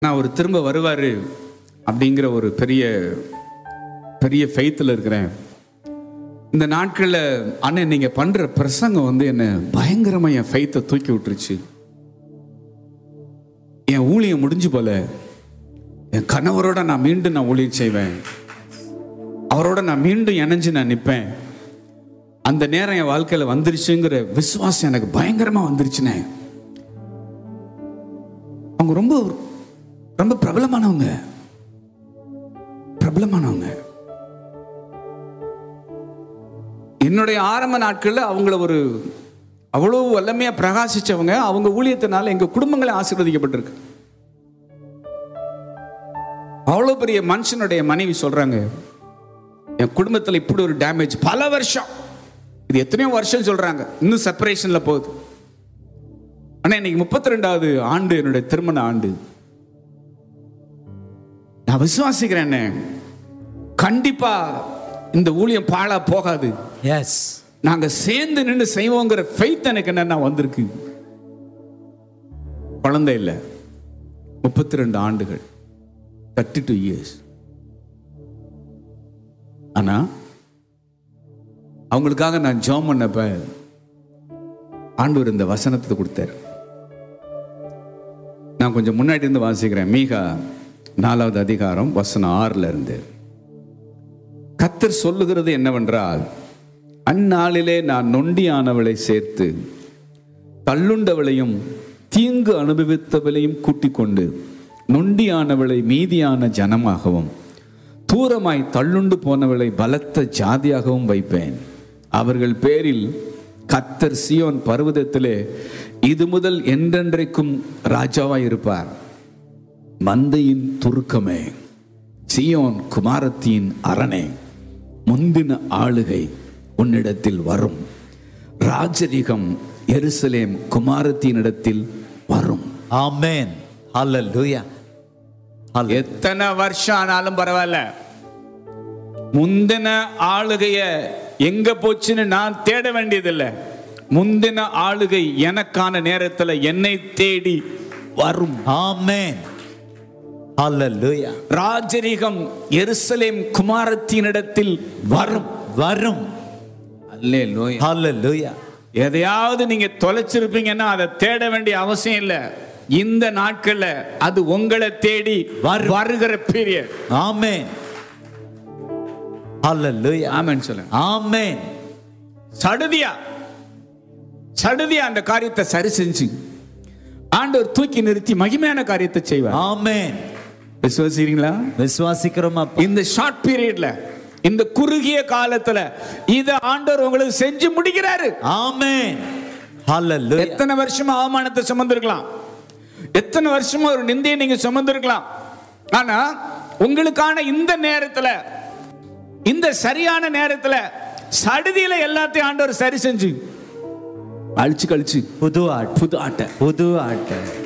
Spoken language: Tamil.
நான் அவர் திரும்ப வருவார் அப்படிங்கிற ஒரு பெரிய பெரிய ஃபெய்த்தில் இருக்கிறேன் இந்த நாட்களில் அண்ணன் நீங்கள் பண்ணுற பிரசங்கம் வந்து என்னை பயங்கரமாக என் ஃபெய்த்தை தூக்கி விட்டுருச்சு என் ஊழியம் முடிஞ்சு போல என் கணவரோட நான் மீண்டும் நான் ஊழியம் செய்வேன் அவரோட நான் மீண்டும் இணைஞ்சு நான் நிற்பேன் அந்த நேரம் என் வாழ்க்கையில் வந்துருச்சுங்கிற விசுவாசம் எனக்கு பயங்கரமாக வந்துருச்சுனே அவங்க ரொம்ப ரொம்ப பிரபலமானவங்க பிரபலமானவங்க என்னுடைய ஆரம்ப நாட்களில் அவங்கள ஒரு அவ்வளோ வல்லமையா பிரகாசிச்சவங்க அவங்க ஊழியத்தினால எங்க குடும்பங்களே ஆசீர்வதிக்கப்பட்டிருக்கு அவ்வளோ பெரிய மனுஷனுடைய மனைவி சொல்றாங்க என் குடும்பத்தில் இப்படி ஒரு டேமேஜ் பல வருஷம் இது எத்தனையோ வருஷம் சொல்றாங்க இன்னும் செப்பரேஷன்ல போகுது ஆனா இன்னைக்கு முப்பத்தி ரெண்டாவது ஆண்டு என்னுடைய திருமண ஆண்டு நான் விசுவாசிக்கிறேன் அண்ணே. கண்டிப்பா இந்த ஊழியம் பாழா போகாது எஸ் நாங்க சேர்ந்து நின்று செய்வோங்கிற ஃபெய்த் எனக்கு என்னன்னா வந்திருக்கு குழந்தை இல்லை முப்பத்தி ரெண்டு ஆண்டுகள் தேர்ட்டி டூ இயர்ஸ் ஆனா அவங்களுக்காக நான் ஜோம் பண்ணப்ப ஆண்டவர் இந்த வசனத்தை கொடுத்தார் நான் கொஞ்சம் முன்னாடி இருந்து வாசிக்கிறேன் மீகா நாலாவது அதிகாரம் வசனம் ஆறுல இருந்து கத்தர் சொல்லுகிறது என்னவென்றால் அந்நாளிலே நான் நொண்டியானவளை சேர்த்து தள்ளுண்டவளையும் தீங்கு அனுபவித்தவளையும் கூட்டிக் கொண்டு நொண்டியானவளை மீதியான ஜனமாகவும் தூரமாய் தள்ளுண்டு போனவளை பலத்த ஜாதியாகவும் வைப்பேன் அவர்கள் பேரில் கத்தர் சியோன் பர்வதத்திலே இது முதல் என்றென்றைக்கும் ராஜாவாய் இருப்பார் மந்தையின் துருக்கமே சியோன் குமாரத்தின் அரணே முந்தின ஆளுகை உன்னிடத்தில் வரும் ராஜரிகம் எருசலேம் குமாரத்தினிடத்தில் வரும் ஆமென் ஹalleluya எத்தனை வருஷம் ஆனாலும் பரவாயில்ல முந்தின ஆளுகைய எங்க போச்சுன்னு நான் தேட வேண்டியதில்லை முந்தின ஆளுகை எனக்கான நேரத்துல என்னை தேடி வரும் ஆமென் ஹalleluya ராஜரிகம் எருசலேம் குமாரத்தினிடத்தில் வரும் வரும் அல்லேலூயா ஹalleluya எதையாவது நீங்க தொலைச்சிருப்பீங்கன்னா அதை தேட வேண்டிய அவசியம் இல்ல இந்த நாட்கள்ல அது உங்களை தேடி வரும். வருகிற பீரியட் ஆமென் ஹalleluya ஆமென் சொல்லுங்க ஆமென் சடுதியா சடுதியா அந்த காரியத்தை சரி செஞ்சு ஆண்டவர் தூக்கி நிறுத்தி மகிமையான காரியத்தை செய்வார் ஆமென் விசுவாசிக்கிறீங்களா விசுவாசிக்கிறோம் அப்பா இந்த ஷார்ட் பீரியட்ல இந்த குறுகிய காலத்துல இத ஆண்டவர் உங்களுக்கு செஞ்சு முடிக்கிறாரு ஆமென் ஹalleluya எத்தனை வருஷமா அவமானத்தை சுமந்திருக்கலாம் எத்தனை வருஷமா ஒரு நிந்தையை நீங்க சுமந்திருக்கலாம் ஆனா உங்களுக்கான இந்த நேரத்துல இந்த சரியான நேரத்துல சடுதியில எல்லாத்தையும் ஆண்டவர் சரி செஞ்சு அழிச்சு கழிச்சு புது ஆட்டு புது ஆட்டை புது ஆட்டு